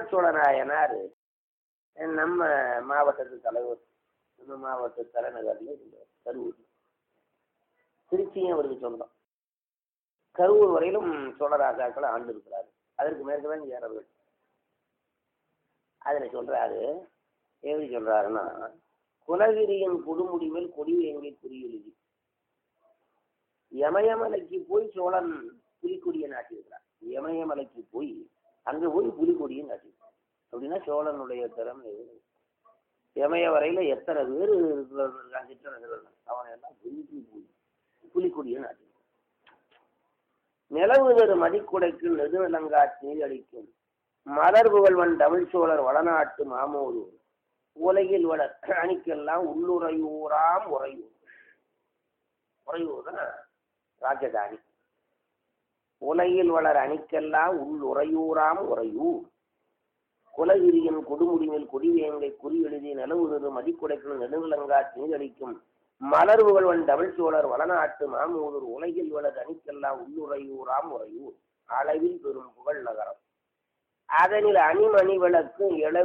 ராஜசோழ நாயனார் நம்ம மாவட்டத்து தலைவர் நம்ம மாவட்ட தலைநகரில் இருந்தார் கரூர் திருச்சியும் அவருக்கு சொந்தம் கரூர் வரையிலும் சோழராஜாக்கள் ஆண்டு இருக்கிறாரு அதற்கு மேற்கு தான் சேரர்கள் அதில் சொல்றாரு எப்படி சொல்றாருன்னா குலகிரியின் கொடுமுடிவில் கொடி எங்கே குறியெழுதி யமயமலைக்கு போய் சோழன் புலிக்கொடியை நாட்டியிருக்கிறார் யமயமலைக்கு போய் அங்க போய் புலிக்கொடியை நாட்டியிருக்கார் அப்படின்னா சோழனுடைய திறமை யமய வரையில எத்தனை பேர் இருக்கிறான் சிற்றரசர்கள் அவனை எல்லாம் புலிக்கு போய் புலிக்கொடியை நாட்டியிருக்கார் நிலவு தரு மதிக்குடைக்கு நெடுநிலங்காட் நீரடிக்கும் மலர் புகழ்வன் தமிழ் சோழர் வடநாட்டு மாமூரு உலகில் வளர் அணிக்கெல்லாம் உள்ளுறையூராம் உறையூர் உறையூர் தான் ராஜதானி உலகில் வளர் அணிக்கெல்லாம் உள் உறையூராம் உறையூர் குலகிரியின் கொடுமுடிவில் கொடிவேங்கை குறி எழுதி நிலவுகிறது மதிக்குடைக்கும் நெடுவிலங்கா நீரடிக்கும் மலர் புகழ்வன் தமிழ் சோழர் வடநாட்டு மாமூதூர் உலகில் வளர் அணிக்கெல்லாம் உள்ளுறையூராம் உறையூர் அளவில் பெரும் புகழ் நகரம் அதனில் அணிமணி விளக்கு இள